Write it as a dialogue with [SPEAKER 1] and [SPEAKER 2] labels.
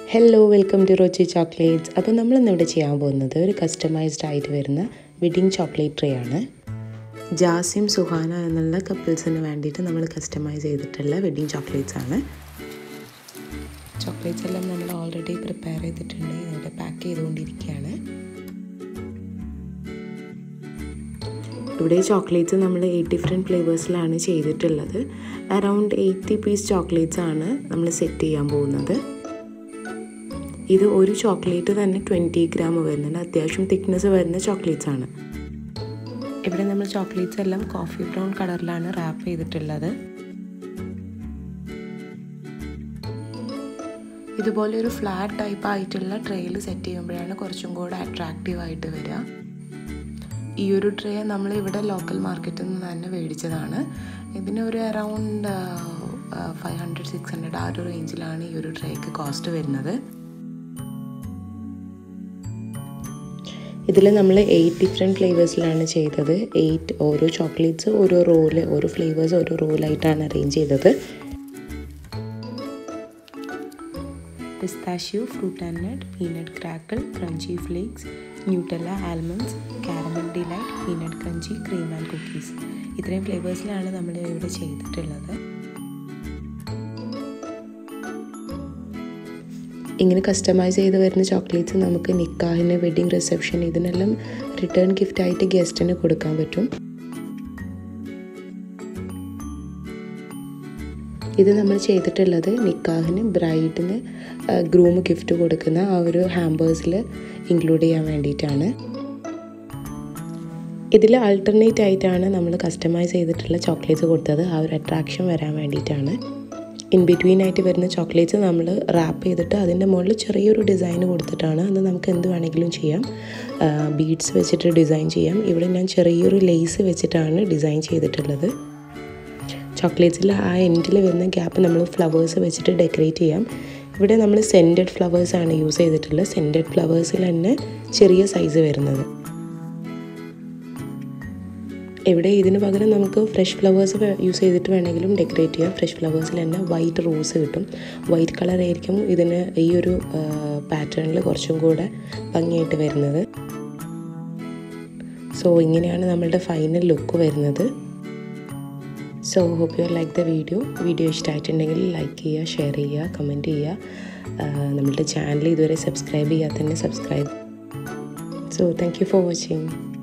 [SPEAKER 1] hello welcome to Rochi chocolates അപ്പോൾ നമ്മൾ ഇന്നിവിടെ ചെയ്യാൻ പോകുന്നത് ഒരു കസ്റ്റമൈസ്ഡ് ആയിട്ട് വരുന്ന വെഡിങ് ചോക്ലേറ്റ് ട്രേ ആണ് ജാസിം സുഹാന എന്നുള്ള കപ്പിൾസിന് വേണ്ടിയിട്ട് നമ്മൾ കസ്റ്റമൈസ് ചെയ്തിട്ടുള്ള വെഡിങ് ചോക്ലേറ്റ്സ് ആണ് ചോക്ലേറ്റ്സ് എല്ലാം നമ്മൾ ഓൾറെഡി പ്രിപ്പയർ ചെയ്തിട്ടുണ്ട് ഇതിവിടെ പാക്ക് ചെയ്തുകൊണ്ടിരിക്കുകയാണ് ഇവിടെ ചോക്ലേറ്റ്സ് നമ്മൾ എയ്റ്റ് ഡിഫറെൻറ്റ് ഫ്ലേവേഴ്സിലാണ് ചെയ്തിട്ടുള്ളത് അറൗണ്ട് എയ്റ്റി പീസ് ചോക്ലേറ്റ്സ് ആണ് നമ്മൾ സെറ്റ് ചെയ്യാൻ പോകുന്നത് ഇത് ഒരു ചോക്ലേറ്റ് തന്നെ ട്വൻറ്റി ഗ്രാം വരുന്നുണ്ട് അത്യാവശ്യം തിക്നെസ് വരുന്ന ചോക്ലേറ്റ്സ് ആണ് ഇവിടെ നമ്മൾ ചോക്ലേറ്റ്സ് എല്ലാം കോഫി ബ്രൗൺ കളറിലാണ് റാപ്പ് ചെയ്തിട്ടുള്ളത് ഇതുപോലെ ഒരു ഫ്ലാറ്റ് ടൈപ്പ് ആയിട്ടുള്ള ട്രേയിൽ സെറ്റ് ചെയ്യുമ്പോഴാണ് കുറച്ചും കൂടെ അട്രാക്റ്റീവ് ആയിട്ട് വരിക ഈ ഒരു ട്രേ നമ്മൾ ഇവിടെ ലോക്കൽ മാർക്കറ്റിൽ നിന്ന് തന്നെ മേടിച്ചതാണ് ഇതിന് ഒരു around five hundred six hundred ആ ഒരു റേഞ്ചിലാണ് ഈ ഒരു ട്രേക്ക് കോസ്റ്റ് വരുന്നത് ഇതിൽ നമ്മൾ എയ്റ്റ് ഡിഫറെൻറ്റ് ഫ്ലേവേഴ്സിലാണ് ചെയ്തത് എയ്റ്റ് ഓരോ ചോക്ലേറ്റ്സ് ഓരോ റോല് ഓരോ ഫ്ലേവേഴ്സ് ഓരോ റോലായിട്ടാണ് അറേഞ്ച് ചെയ്തത് pistachio fruit and nut peanut crackle crunchy flakes Nutella almonds caramel delight peanut crunchy cream and cookies ഇത്രയും ഫ്ലേവേഴ്സിലാണ് നമ്മൾ ഇവിടെ ചെയ്തിട്ടുള്ളത് ഇങ്ങനെ കസ്റ്റമൈസ് ചെയ്ത് വരുന്ന ചോക്ലേറ്റ്സ് നമുക്ക് നിക്കാഹിന് വെഡിങ് റിസപ്ഷൻ ഇതിനെല്ലാം റിട്ടേൺ ഗിഫ്റ്റ് ആയിട്ട് ഗസ്റ്റിന് കൊടുക്കാൻ പറ്റും ഇത് നമ്മൾ ചെയ്തിട്ടുള്ളത് നിക്കാഹിന് ബ്രൈഡിന് ഗ്രൂം ഗിഫ്റ്റ് കൊടുക്കുന്ന ആ ഒരു ഹാമ്പേഴ്സിൽ ഇൻക്ലൂഡ് ചെയ്യാൻ വേണ്ടിയിട്ടാണ് ഇതിൽ ആൾട്ടർനേറ്റ് ആയിട്ടാണ് നമ്മൾ കസ്റ്റമൈസ് ചെയ്തിട്ടുള്ള ചോക്ലേറ്റ്സ് കൊടുത്തത് ആ ഒരു അട്രാക്ഷൻ വരാൻ വേണ്ടിയിട്ടാണ് ഇൻ ബിറ്റ്വീൻ ആയിട്ട് വരുന്ന ചോക്ലേറ്റ്സ് നമ്മൾ റാപ്പ് ചെയ്തിട്ട് അതിൻ്റെ മുകളിൽ ചെറിയൊരു ഡിസൈൻ കൊടുത്തിട്ടാണ് അത് നമുക്ക് എന്ത് വേണമെങ്കിലും ചെയ്യാം ബീഡ്സ് വെച്ചിട്ട് ഡിസൈൻ ചെയ്യാം ഇവിടെ ഞാൻ ചെറിയൊരു ലേസ് വെച്ചിട്ടാണ് ഡിസൈൻ ചെയ്തിട്ടുള്ളത് ചോക്ലേറ്റ്സിൽ ആ എൻഡിൽ വരുന്ന ഗ്യാപ്പ് നമ്മൾ ഫ്ലവേഴ്സ് വെച്ചിട്ട് ഡെക്കറേറ്റ് ചെയ്യാം ഇവിടെ നമ്മൾ സെൻറ്റഡ് ഫ്ലവേഴ്സാണ് യൂസ് ചെയ്തിട്ടുള്ളത് സെൻറ്റഡ് ഫ്ലവേഴ്സിൽ തന്നെ ചെറിയ സൈസ് വരുന്നത് ഇവിടെ ഇതിന് പകരം നമുക്ക് ഫ്രഷ് ഫ്ലവേഴ്സ് യൂസ് ചെയ്തിട്ട് വേണമെങ്കിലും ഡെക്കറേറ്റ് ചെയ്യാം ഫ്രഷ് ഫ്ലവേഴ്സിൽ തന്നെ വൈറ്റ് റോസ് കിട്ടും വൈറ്റ് കളർ ആയിരിക്കും ഇതിന് ഈ ഒരു പാറ്റേണിൽ കുറച്ചും കൂടെ ഭംഗിയായിട്ട് വരുന്നത് സോ ഇങ്ങനെയാണ് നമ്മളുടെ ഫൈനൽ ലുക്ക് വരുന്നത് so hope you like the video video ഇഷ്ടമായിട്ടുണ്ടെങ്കിൽ ലൈക്ക് ചെയ്യുക ഷെയർ ചെയ്യുക കമൻറ്റ് ചെയ്യുക നമ്മളുടെ ചാനൽ ഇതുവരെ സബ്സ്ക്രൈബ് ചെയ്യാത്തന്നെ subscribe so thank you for watching